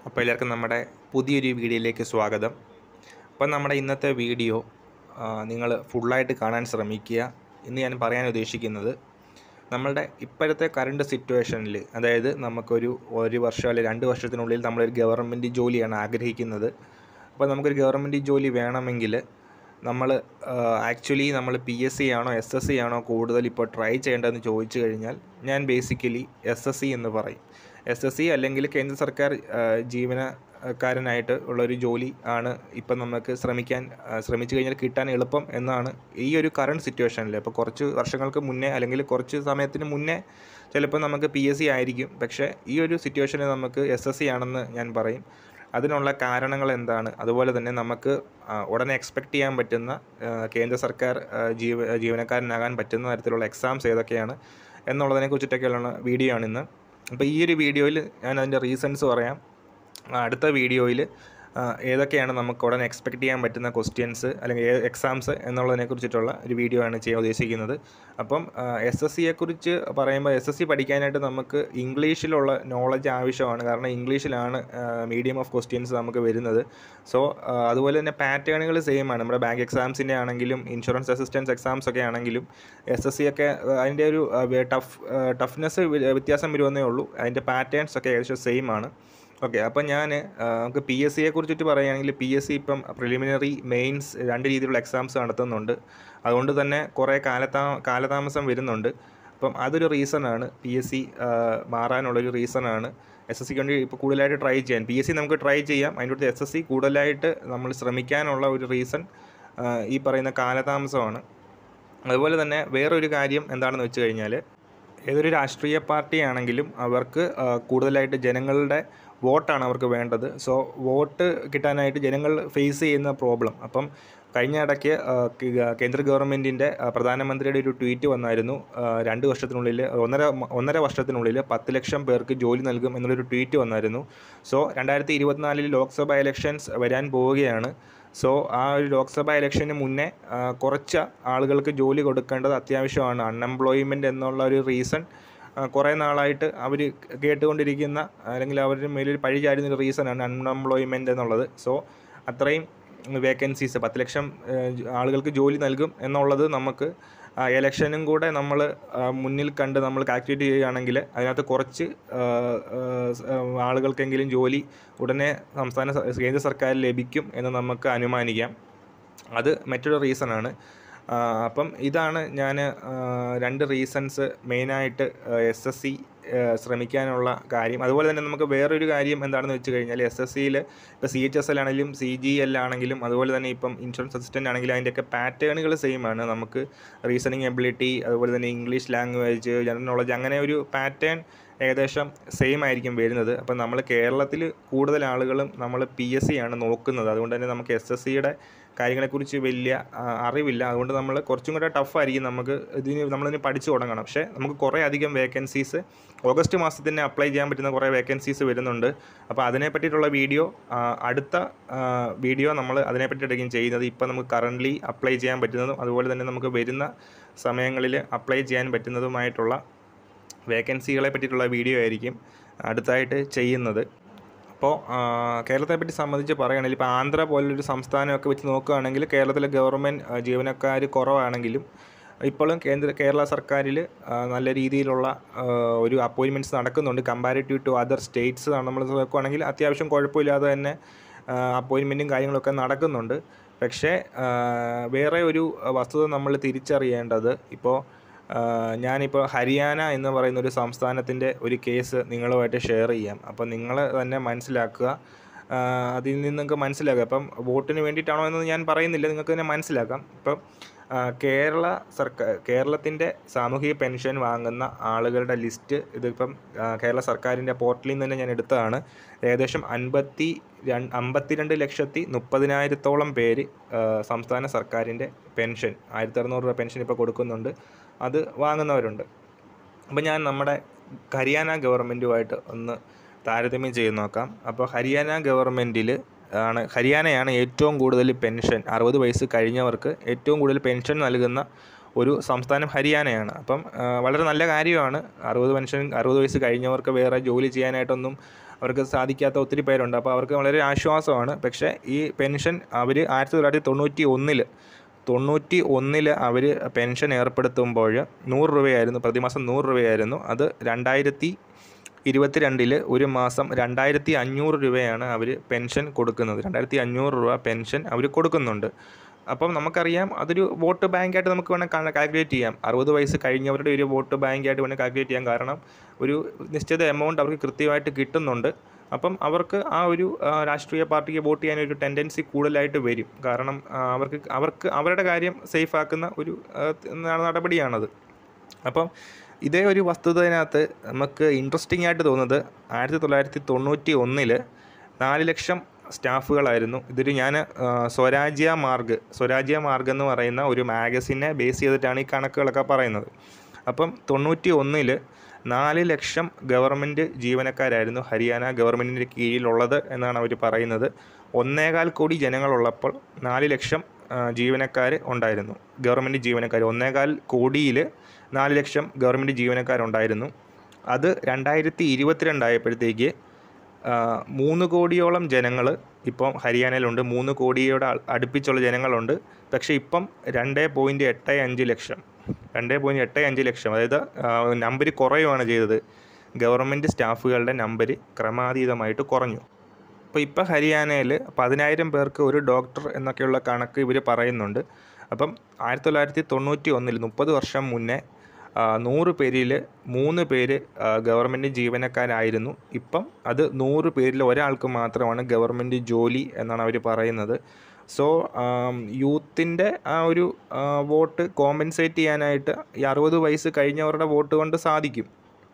അപ്പോൾ എല്ലാവർക്കും നമ്മുടെ പുതിയൊരു വീഡിയോയിലേക്ക് സ്വാഗതം അപ്പോൾ നമ്മുടെ ഇന്നത്തെ വീഡിയോ നിങ്ങൾ ഫുള്ളായിട്ട് കാണാൻ ശ്രമിക്കുക ഇന്ന് ഞാൻ പറയാൻ ഉദ്ദേശിക്കുന്നത് നമ്മളുടെ ഇപ്പോഴത്തെ കറണ്ട് സിറ്റുവേഷനിൽ അതായത് നമുക്കൊരു ഒരു വർഷം അല്ലെങ്കിൽ രണ്ട് വർഷത്തിനുള്ളിൽ നമ്മളൊരു ഗവൺമെൻറ് ജോലിയാണ് ആഗ്രഹിക്കുന്നത് അപ്പോൾ നമുക്കൊരു ഗവൺമെൻറ് ജോലി വേണമെങ്കിൽ നമ്മൾ ആക്ച്വലി നമ്മൾ പി എസ് സി ആണോ എസ് എസ് സി ആണോ കൂടുതൽ ഇപ്പോൾ ട്രൈ ചെയ്യേണ്ടതെന്ന് ചോദിച്ചു കഴിഞ്ഞാൽ ഞാൻ ബേസിക്കലി എസ് എസ് സി എന്ന് പറയും എസ് എസ് സി അല്ലെങ്കിൽ കേന്ദ്ര സർക്കാർ ആ, ജീവനക്കാരനായിട്ട് ഉള്ളൊരു ജോലി ആണ് ഇപ്പം നമുക്ക് ശ്രമിക്കാൻ ആ, ശ്രമിച്ചു കഴിഞ്ഞാൽ കിട്ടാൻ എളുപ്പം എന്നാണ് ഈ ഒരു കറണ്ട് സിറ്റുവേഷനിൽ ഇപ്പോൾ കുറച്ച് വർഷങ്ങൾക്ക് മുന്നേ അല്ലെങ്കിൽ കുറച്ച് സമയത്തിന് മുന്നേ ചിലപ്പോൾ നമുക്ക് പി എസ് സി ആയിരിക്കും പക്ഷേ ഈ ഒരു സിറ്റുവേഷനിൽ നമുക്ക് എസ് എസ് സി ആണെന്ന് ഞാൻ പറയും അതിനുള്ള കാരണങ്ങൾ എന്താണ് അതുപോലെ തന്നെ നമുക്ക് ആ, ഉടനെ എക്സ്പെക്റ്റ് ചെയ്യാൻ പറ്റുന്ന ആ, കേന്ദ്ര സർക്കാർ ആ, ജീവ ജീവനക്കാരനാകാൻ പറ്റുന്ന തരത്തിലുള്ള എക്സാംസ് ഏതൊക്കെയാണ് എന്നുള്ളതിനെ കുറിച്ചിട്ടൊക്കെയുള്ള വീഡിയോ ആണ് ഇന്ന് അപ്പോൾ ഈ ഒരു വീഡിയോയിൽ ഞാൻ അതിൻ്റെ റീസൺസ് പറയാം ആ, അടുത്ത വീഡിയോയിൽ ഏതൊക്കെയാണ് നമുക്ക് ഉടനെ എക്സ്പെക്റ്റ് ചെയ്യാൻ പറ്റുന്ന ക്വസ്റ്റ്യൻസ് അല്ലെങ്കിൽ എക്സാംസ് എന്നുള്ളതിനെ കുറിച്ചിട്ടുള്ള ഒരു വീഡിയോ ആണ് ചെയ്യാൻ ഉദ്ദേശിക്കുന്നത് അപ്പം എസ് എസ് സിയെക്കുറിച്ച് പറയുമ്പോൾ എസ് എസ് സി പഠിക്കാനായിട്ട് നമുക്ക് ഇംഗ്ലീഷിലുള്ള നോളജ് ആവശ്യമാണ് കാരണം ഇംഗ്ലീഷിലാണ് മീഡിയം ഓഫ് ക്വസ്റ്റ്യൻസ് നമുക്ക് വരുന്നത് സോ അതുപോലെ തന്നെ പാറ്റേണുകൾ സെയിം ആണ് നമ്മുടെ ബാങ്ക് എക്സാംസിൻ്റെ ആണെങ്കിലും ഇൻഷുറൻസ് അസിസ്റ്റൻസ് എക്സാംസ് ഒക്കെ ആണെങ്കിലും എസ് എസ് സി ഒക്കെ ആ, അതിൻ്റെ ഒരു ടഫ് ടഫ്നെസ് വ്യത്യാസം വരുമെന്നേ ഉള്ളൂ അതിൻ്റെ പാറ്റേൺസ് ഒക്കെ ഏകദേശം സെയിം ആണ് ഓക്കെ അപ്പം ഞാൻ നമുക്ക് പി എസ് സിയെ കുറിച്ചിട്ട് പറയുകയാണെങ്കിൽ പി എസ് സി ഇപ്പം പ്രിലിമിനറി മെയിൻസ് രണ്ട് രീതിയിലുള്ള എക്സാംസ് നടത്തുന്നുണ്ട് അതുകൊണ്ട് തന്നെ കുറേ കാലതാ കാലതാമസം വരുന്നുണ്ട് അപ്പം അതൊരു റീസണാണ് പി എസ് സി മാറാനുള്ളൊരു റീസണാണ് എസ് എസ് സിക്ക് വേണ്ടി ഇപ്പോൾ കൂടുതലായിട്ട് ട്രൈ ചെയ്യാൻ പി എസ് സി നമുക്ക് ട്രൈ ചെയ്യാം അതിൻ്റെ അടുത്ത് എസ് എസ് സി കൂടുതലായിട്ട് നമ്മൾ ശ്രമിക്കാനുള്ള ഒരു റീസൺ ഈ പറയുന്ന കാലതാമസമാണ് അതുപോലെ തന്നെ വേറൊരു കാര്യം എന്താണെന്ന് വെച്ച് കഴിഞ്ഞാൽ ഏതൊരു രാഷ്ട്രീയ പാർട്ടി ആണെങ്കിലും അവർക്ക് ആ, കൂടുതലായിട്ട് ജനങ്ങളുടെ വോട്ടാണ് അവർക്ക് വേണ്ടത് സോ വോട്ട് കിട്ടാനായിട്ട് ജനങ്ങൾ ഫേസ് ചെയ്യുന്ന പ്രോബ്ലം അപ്പം കഴിഞ്ഞ ഇടയ്ക്ക് ആ, കി- കേന്ദ്ര ഗവൺമെൻറ്റിൻ്റെ പ്രധാനമന്ത്രിയുടെ ഒരു ട്വീറ്റ് വന്നായിരുന്നു ആ, രണ്ട് വർഷത്തിനുള്ളിൽ ഒന്നര മ- ഒന്നര വർഷത്തിനുള്ളിൽ പത്ത് ലക്ഷം പേർക്ക് ജോലി നൽകും എന്നുള്ളൊരു ട്വീറ്റ് വന്നായിരുന്നു സോ രണ്ടായിരത്തി ഇരുപത്തിനാലിൽ ലോക്സഭ ഇലക്ഷൻസ് വരാൻ പോവുകയാണ് സോ ആ ഒരു ലോക്സഭ ഇലക്ഷന് മുന്നേ ആ, കുറച്ച് ആളുകൾക്ക് ജോലി കൊടുക്കേണ്ടത് അത്യാവശ്യമാണ് അൺഎംപ്ലോയ്മെൻറ്റ് എന്നുള്ള ഒരു റീസൺ കുറേ നാളായിട്ട് അവർ കേട്ടുകൊണ്ടിരിക്കുന്ന അല്ലെങ്കിൽ അവരുടെ മേലൊരു പഴി ചാരുന്ന ഒരു റീസണാണ് അൺഎംപ്ലോയ്മെൻറ്റ് എന്നുള്ളത് സോ അത്രയും വേക്കൻസീസ് പത്ത് ലക്ഷം ആ, ജ- ആളുകൾക്ക് ജോലി നൽകും എന്നുള്ളത് നമുക്ക് എലക്ഷനും കൂടെ നമ്മൾ മുന്നിൽ കണ്ട് നമ്മൾ കാൽക്കുലേറ്റ് ചെയ്യുകയാണെങ്കിൽ അതിനകത്ത് കുറച്ച് ആ, ആ, സ്- ആ, ആളുകൾക്കെങ്കിലും ജോലി ഉടനെ സംസ്ഥാന സ- കേന്ദ്ര സർക്കാരിൽ ലഭിക്കും എന്ന് നമുക്ക് അനുമാനിക്കാം അത് മറ്റൊരു റീസണാണ് അപ്പം ഇതാണ് ഞാൻ രണ്ട് റീസൺസ് മെയിനായിട്ട് എസ് എസ് സി ശ്രമിക്കാനുള്ള കാര്യം അതുപോലെ തന്നെ നമുക്ക് വേറൊരു കാര്യം എന്താണെന്ന് വെച്ച് കഴിഞ്ഞാൽ എസ് എസ് സിയിൽ ഇപ്പോൾ സി എച്ച് എസ് എൽ ആണെങ്കിലും സി ജി എൽ ആണെങ്കിലും അതുപോലെ തന്നെ ഇപ്പം ഇൻഷുറൻസ് അസിസ്റ്റൻ്റ് ആണെങ്കിലും അതിൻ്റെയൊക്കെ പാറ്റേണുകൾ സെയിം ആണ് നമുക്ക് റീസണിങ് എബിലിറ്റി അതുപോലെ തന്നെ ഇംഗ്ലീഷ് ലാംഗ്വേജ് ജനറൽ നോളജ് അങ്ങനെ ഒരു പാറ്റേൺ ഏകദേശം സെയിം ആയിരിക്കും വരുന്നത് അപ്പം നമ്മൾ കേരളത്തിൽ കൂടുതൽ ആളുകളും നമ്മൾ പി എസ് സി ആണ് നോക്കുന്നത് അതുകൊണ്ട് തന്നെ നമുക്ക് എസ് എസ് സിയുടെ കാര്യങ്ങളെക്കുറിച്ച് വലിയ ആ, അറിവില്ല അതുകൊണ്ട് നമ്മൾ കുറച്ചും കൂടെ ടഫായിരിക്കും നമുക്ക് ഇതിന് നമ്മളിതിന് പഠിച്ചു തുടങ്ങണം പക്ഷേ നമുക്ക് കുറേ അധികം വേക്കൻസീസ് ഓഗസ്റ്റ് മാസത്തിൽ തന്നെ അപ്ലൈ ചെയ്യാൻ പറ്റുന്ന കുറേ വേക്കൻസീസ് വരുന്നുണ്ട് അപ്പോൾ അതിനെ പറ്റിയിട്ടുള്ള വീഡിയോ ആ, അടുത്ത വീഡിയോ നമ്മൾ അതിനെ പറ്റിയിട്ടായിരിക്കും ചെയ്യുന്നത് ഇപ്പോൾ നമുക്ക് കറൻ്റ്ലി അപ്ലൈ ചെയ്യാൻ പറ്റുന്നതും അതുപോലെ തന്നെ നമുക്ക് വരുന്ന സമയങ്ങളിൽ അപ്ലൈ ചെയ്യാൻ പറ്റുന്നതുമായിട്ടുള്ള വേക്കൻസികളെ പറ്റിയിട്ടുള്ള വീഡിയോ ആയിരിക്കും അടുത്തായിട്ട് ചെയ്യുന്നത് അപ്പോൾ കേരളത്തെ പറ്റി സംബന്ധിച്ച് പറയുകയാണെങ്കിൽ ഇപ്പോൾ ആന്ധ്ര പോലൊരു സംസ്ഥാനമൊക്കെ വെച്ച് നോക്കുകയാണെങ്കിൽ കേരളത്തിലെ ഗവൺമെൻറ് ജീവനക്കാർ കുറവാണെങ്കിലും ഇപ്പോഴും കേന്ദ്ര കേരള സർക്കാരിൽ നല്ല രീതിയിലുള്ള ആ, ഒരു അപ്പോയിൻമെൻറ്റ്സ് നടക്കുന്നുണ്ട് കമ്പാരിറ്റീവ് ടു അതർ സ്റ്റേറ്റ്സ് നമ്മൾ നോക്കുകയാണെങ്കിൽ അത്യാവശ്യം കുഴപ്പമില്ലാതെ തന്നെ അപ്പോയിൻമെൻറ്റും കാര്യങ്ങളൊക്കെ നടക്കുന്നുണ്ട് പക്ഷേ ആ, വേറെ ഒരു വസ്തുത നമ്മൾ തിരിച്ചറിയേണ്ടത് ഇപ്പോൾ ആഹ് ഞാനിപ്പോൾ ഹരിയാന എന്ന് പറയുന്ന ഒരു സംസ്ഥാനത്തിൻ്റെ ഒരു കേസ് നിങ്ങളുമായിട്ട് ഷെയർ ചെയ്യാം അപ്പോൾ നിങ്ങൾ തന്നെ മനസ്സിലാക്കുക ആഹ് അതിൽ നിന്ന് നിങ്ങൾക്ക് മനസ്സിലാക്കുക അപ്പം വോട്ടിന് വേണ്ടിയിട്ടാണോ എന്ന് ഞാൻ പറയുന്നില്ല നിങ്ങൾക്ക് തന്നെ മനസ്സിലാക്കാം ഇപ്പം ആഹ് കേരള സർക്കാർ കേരളത്തിൻ്റെ സാമൂഹിക പെൻഷൻ വാങ്ങുന്ന ആളുകളുടെ ലിസ്റ്റ് ഇതിപ്പം ആഹ് കേരള സർക്കാരിൻ്റെ പോർട്ടലിൽ നിന്ന് തന്നെ ഞാൻ എടുത്തതാണ് ഏകദേശം അൻപത്തി രണ്ട് അമ്പത്തിരണ്ട് ലക്ഷത്തി മുപ്പതിനായിരത്തോളം പേര് ആഹ് സംസ്ഥാന സർക്കാരിൻ്റെ പെൻഷൻ ആയിരത്തി അറുന്നൂറ് രൂപ പെൻഷൻ ഇപ്പോൾ കൊടുക്കുന്നുണ്ട് അത് വാങ്ങുന്നവരുണ്ട് അപ്പോൾ ഞാൻ നമ്മുടെ ഹരിയാന ഗവൺമെൻറ്റുമായിട്ട് ഒന്ന് താരതമ്യം ചെയ്ത് നോക്കാം അപ്പോൾ ഹരിയാന ഗവൺമെൻറ്റിൽ ആണ് ഹരിയാനയാണ് ഏറ്റവും കൂടുതൽ പെൻഷൻ അറുപത് വയസ്സ് കഴിഞ്ഞവർക്ക് ഏറ്റവും കൂടുതൽ പെൻഷൻ നൽകുന്ന ഒരു സംസ്ഥാനം ഹരിയാനയാണ് അപ്പം ആ, വളരെ നല്ല കാര്യമാണ് അറുപത് പെൻഷൻ അറുപത് വയസ്സ് കഴിഞ്ഞവർക്ക് വേറെ ജോലി ചെയ്യാനായിട്ടൊന്നും അവർക്ക് സാധിക്കാത്ത ഒത്തിരി പേരുണ്ട് അപ്പോൾ അവർക്ക് വളരെ ആശ്വാസമാണ് പക്ഷേ ഈ പെൻഷൻ അവർ ആയിരത്തി തൊള്ളായിരത്തി തൊണ്ണൂറ്റി ഒന്നിൽ തൊണ്ണൂറ്റി ഒന്നിൽ അവർ പെൻഷൻ ഏർപ്പെടുത്തുമ്പോൾ നൂറ് രൂപയായിരുന്നു പ്രതിമാസം നൂറ് രൂപയായിരുന്നു അത് രണ്ടായിരത്തി ഇരുപത്തിരണ്ടിൽ ഒരു മാസം രണ്ടായിരത്തി അഞ്ഞൂറ് രൂപയാണ് അവർ പെൻഷൻ കൊടുക്കുന്നത് രണ്ടായിരത്തി അഞ്ഞൂറ് രൂപ പെൻഷൻ അവർ കൊടുക്കുന്നുണ്ട് അപ്പം നമുക്കറിയാം അതൊരു വോട്ട് ബാങ്കായിട്ട് നമുക്ക് വേണമെങ്കിൽ കാൽക്കുലേറ്റ് ചെയ്യാം അറുപത് വയസ്സ് കഴിഞ്ഞവരുടെ ഒരു വോട്ട് ബാങ്കായിട്ട് വേണമെങ്കിൽ കാൽക്കുലേറ്റ് ചെയ്യാം കാരണം ഒരു നിശ്ചിത എമൗണ്ട് അവർക്ക് കൃത്യമായിട്ട് കിട്ടുന്നുണ്ട് അപ്പം അവർക്ക് ആ ഒരു ആ, രാഷ്ട്രീയ പാർട്ടിക്ക് വോട്ട് ചെയ്യാൻ ഒരു ടെൻഡൻസി കൂടുതലായിട്ട് വരും കാരണം ആ, അവർക്ക് അവർക്ക് അവരുടെ കാര്യം സേഫ് ആക്കുന്ന ഒരു ആ, നടപടിയാണത് അപ്പം ഇതേ ഒരു വസ്തുതതിനകത്ത് നമുക്ക് ഇൻട്രസ്റ്റിംഗ് ആയിട്ട് തോന്നുന്നത് ആയിരത്തി തൊള്ളായിരത്തി തൊണ്ണൂറ്റി ഒന്നിൽ നാല് ലക്ഷം സ്റ്റാഫുകളായിരുന്നു ഇതൊരു ഞാൻ ആ, സ്വരാജ്യ മാർഗ് സ്വരാജ്യ മാർഗ് എന്ന് പറയുന്ന ഒരു മാഗസിനെ ബേസ് ചെയ്തിട്ടാണ് ഈ കണക്കുകളൊക്കെ പറയുന്നത് അപ്പം തൊണ്ണൂറ്റി ഒന്നിൽ നാല് ലക്ഷം ഗവൺമെൻറ് ജീവനക്കാരായിരുന്നു ഹരിയാന ഗവൺമെൻറ്റിൻ്റെ കീഴിലുള്ളത് എന്നാണ് അവർ പറയുന്നത് ഒന്നേകാൽ കോടി ജനങ്ങളുള്ളപ്പോൾ നാല് ലക്ഷം ജീവനക്കാർ ഉണ്ടായിരുന്നു ഗവൺമെൻറ് ജീവനക്കാർ ഒന്നേകാൽ കോടിയിൽ നാല് ലക്ഷം ഗവൺമെൻറ് ജീവനക്കാരുണ്ടായിരുന്നു അത് രണ്ടായിരത്തി ഇരുപത്തിരണ്ടായപ്പോഴത്തേക്ക് ആ, മൂന്ന് കോടിയോളം ജനങ്ങൾ ഇപ്പം ഹരിയാനയിലുണ്ട് മൂന്ന് കോടിയോട് അ- അടുപ്പിച്ചുള്ള ജനങ്ങളുണ്ട് പക്ഷേ ഇപ്പം രണ്ട് പോയിൻറ്റ് എട്ട് അഞ്ച് ലക്ഷം രണ്ട് പോയിൻറ്റ് എട്ട് അഞ്ച് ലക്ഷം അതായത് നമ്പർ കുറയുകയാണ് ചെയ്തത് ഗവൺമെൻറ് സ്റ്റാഫുകളുടെ നമ്പർ ക്രമാതീതമായിട്ട് കുറഞ്ഞു അപ്പോൾ ഇപ്പോൾ ഹരിയാനയിൽ പതിനായിരം പേർക്ക് ഒരു ഡോക്ടർ എന്നൊക്കെയുള്ള കണക്ക് ഇവർ പറയുന്നുണ്ട് അപ്പം ആയിരത്തി തൊള്ളായിരത്തി തൊണ്ണൂറ്റി ഒന്നിൽ മുപ്പത് വർഷം മുന്നേ ആ, നൂറ് പേരിൽ മൂന്ന് പേര് ആ, ഗവൺമെൻറ് ജീവനക്കാരായിരുന്നു ഇപ്പം അത് നൂറ് പേരിൽ ഒരാൾക്ക് മാത്രമാണ് ഗവൺമെൻറ് ജോലി എന്നാണ് അവർ പറയുന്നത് സോ യൂത്തിൻ്റെ ആ ഒരു ആ, വോട്ട് കോമ്പൻസേറ്റ് ചെയ്യാനായിട്ട് ഈ അറുപത് വയസ്സ് കഴിഞ്ഞവരുടെ വോട്ട് കൊണ്ട് സാധിക്കും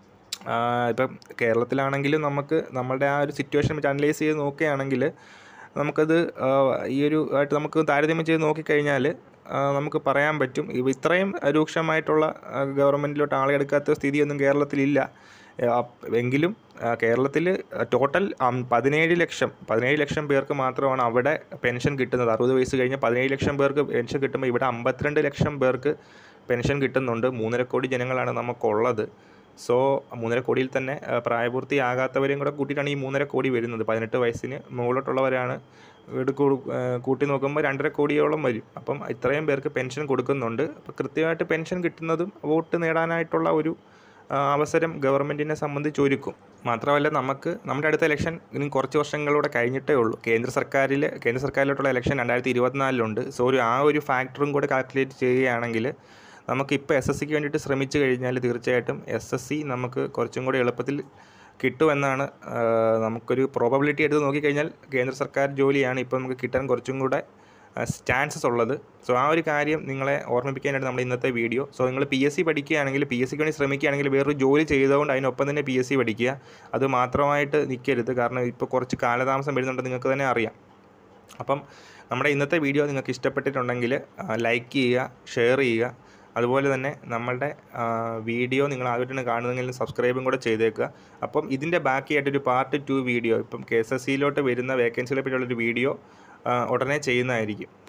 ആ, ഇപ്പം കേരളത്തിലാണെങ്കിലും നമുക്ക് നമ്മളുടെ ആ ഒരു സിറ്റുവേഷൻ വെച്ച് അനലൈസ് ചെയ്ത് നോക്കുകയാണെങ്കിൽ നമുക്കത് ആ, ഈ ഒരു ആയിട്ട് നമുക്ക് താരതമ്യം ചെയ്ത് നോക്കിക്കഴിഞ്ഞാൽ ആ, നമുക്ക് പറയാൻ പറ്റും ഇവ ഇത്രയും രൂക്ഷമായിട്ടുള്ള ഗവൺമെൻറ്റിലോട്ട് ആളെ എടുക്കാത്ത സ്ഥിതിയൊന്നും കേരളത്തിലില്ല ഏ, അപ്പ് എങ്കിലും കേരളത്തിൽ ടോട്ടൽ പതിനേഴ് ലക്ഷം പതിനേഴ് ലക്ഷം പേർക്ക് മാത്രമാണ് അവിടെ പെൻഷൻ കിട്ടുന്നത് അറുപത് വയസ്സ് കഴിഞ്ഞ് പതിനേഴ് ലക്ഷം പേർക്ക് പെൻഷൻ കിട്ടുമ്പോൾ ഇവിടെ അമ്പത്തിരണ്ട് ലക്ഷം പേർക്ക് പെൻഷൻ കിട്ടുന്നുണ്ട് മൂന്നര കോടി ജനങ്ങളാണ് നമുക്കുള്ളത് സോ മൂന്നര കോടിയിൽ തന്നെ ആ, പ്രായപൂർത്തിയാകാത്തവരെയും കൂടെ കൂട്ടിയിട്ടാണ് ഈ മൂന്നര കോടി വരുന്നത് പതിനെട്ട് വയസ്സിന് മുകളിലോട്ടുള്ളവരാണ് ഇവിടെ കൂ- ആ, കൂട്ടി നോക്കുമ്പോൾ രണ്ടര കോടിയോളം വരും അപ്പം ഇത്രയും പേർക്ക് പെൻഷൻ കൊടുക്കുന്നുണ്ട് അപ്പോൾ കൃത്യമായിട്ട് പെൻഷൻ കിട്ടുന്നതും വോട്ട് നേടാനായിട്ടുള്ള ഒരു ആ, അവസരം ഗവൺമെൻറ്റിനെ സംബന്ധിച്ച് ഒരുക്കും മാത്രമല്ല നമുക്ക് നമ്മുടെ അടുത്ത ഇലക്ഷൻ ഇനി കുറച്ച് വർഷങ്ങളൂടെ കഴിഞ്ഞിട്ടേ ഉള്ളൂ കേന്ദ്ര സർക്കാരിൽ കേന്ദ്ര സർക്കാരിലോട്ടുള്ള ഇലക്ഷൻ രണ്ടായിരത്തി ഇരുപത്തിനാലിലുണ്ട് സോ ഒരു ആ ഒരു ഫാക്ടറും കൂടെ കാൽക്കുലേറ്റ് ചെയ്യുകയാണെങ്കിൽ നമുക്കിപ്പോൾ എസ് എസ് സിക്ക് വേണ്ടിയിട്ട് ശ്രമിച്ചു കഴിഞ്ഞാൽ തീർച്ചയായിട്ടും എസ് എസ് സി നമുക്ക് കുറച്ചും കൂടി എളുപ്പത്തിൽ കിട്ടുമെന്നാണ് ആ, നമുക്കൊരു പ്രോബബിലിറ്റി എടുത്ത് നോക്കിക്കഴിഞ്ഞാൽ കേന്ദ്ര സർക്കാർ ജോലിയാണ് ഇപ്പോൾ നമുക്ക് കിട്ടാൻ കുറച്ചും കൂടെ ചാൻസസ് ഉള്ളത് സോ ആ ഒരു കാര്യം നിങ്ങളെ ഓർമ്മിപ്പിക്കാനായിട്ട് നമ്മൾ ഇന്നത്തെ വീഡിയോ സോ നിങ്ങൾ പി എസ് സി പഠിക്കുകയാണെങ്കിൽ പി എസ് സിക്ക് വേണ്ടി ശ്രമിക്കുകയാണെങ്കിൽ വേറൊരു ജോലി ചെയ്തുകൊണ്ട് അതിനൊപ്പം തന്നെ പി എസ് സി പഠിക്കുക അത് മാത്രമായിട്ട് നിൽക്കരുത് കാരണം ഇപ്പോൾ കുറച്ച് കാലതാമസം വരുന്നുണ്ട് നിങ്ങൾക്ക് തന്നെ അറിയാം അപ്പം നമ്മുടെ ഇന്നത്തെ വീഡിയോ നിങ്ങൾക്ക് ഇഷ്ടപ്പെട്ടിട്ടുണ്ടെങ്കിൽ ലൈക്ക് ചെയ്യുക ഷെയർ ചെയ്യുക അതുപോലെ തന്നെ നമ്മളുടെ ആ, വീഡിയോ നിങ്ങൾ ആദ്യമായിട്ടാണ് കാണുന്നതെങ്കിൽ സബ്സ്ക്രൈബും കൂടെ ചെയ്തേക്കുക അപ്പം ഇതിൻ്റെ ബാക്കിയായിട്ടൊരു പാർട്ട് ടു വീഡിയോ ഇപ്പം കെ എസ് എസ് സിയിലോട്ട് വരുന്ന വേക്കൻസികളെ പറ്റിയുള്ളൊരു വീഡിയോ ആ, ഉടനെ ചെയ്യുന്നതായിരിക്കും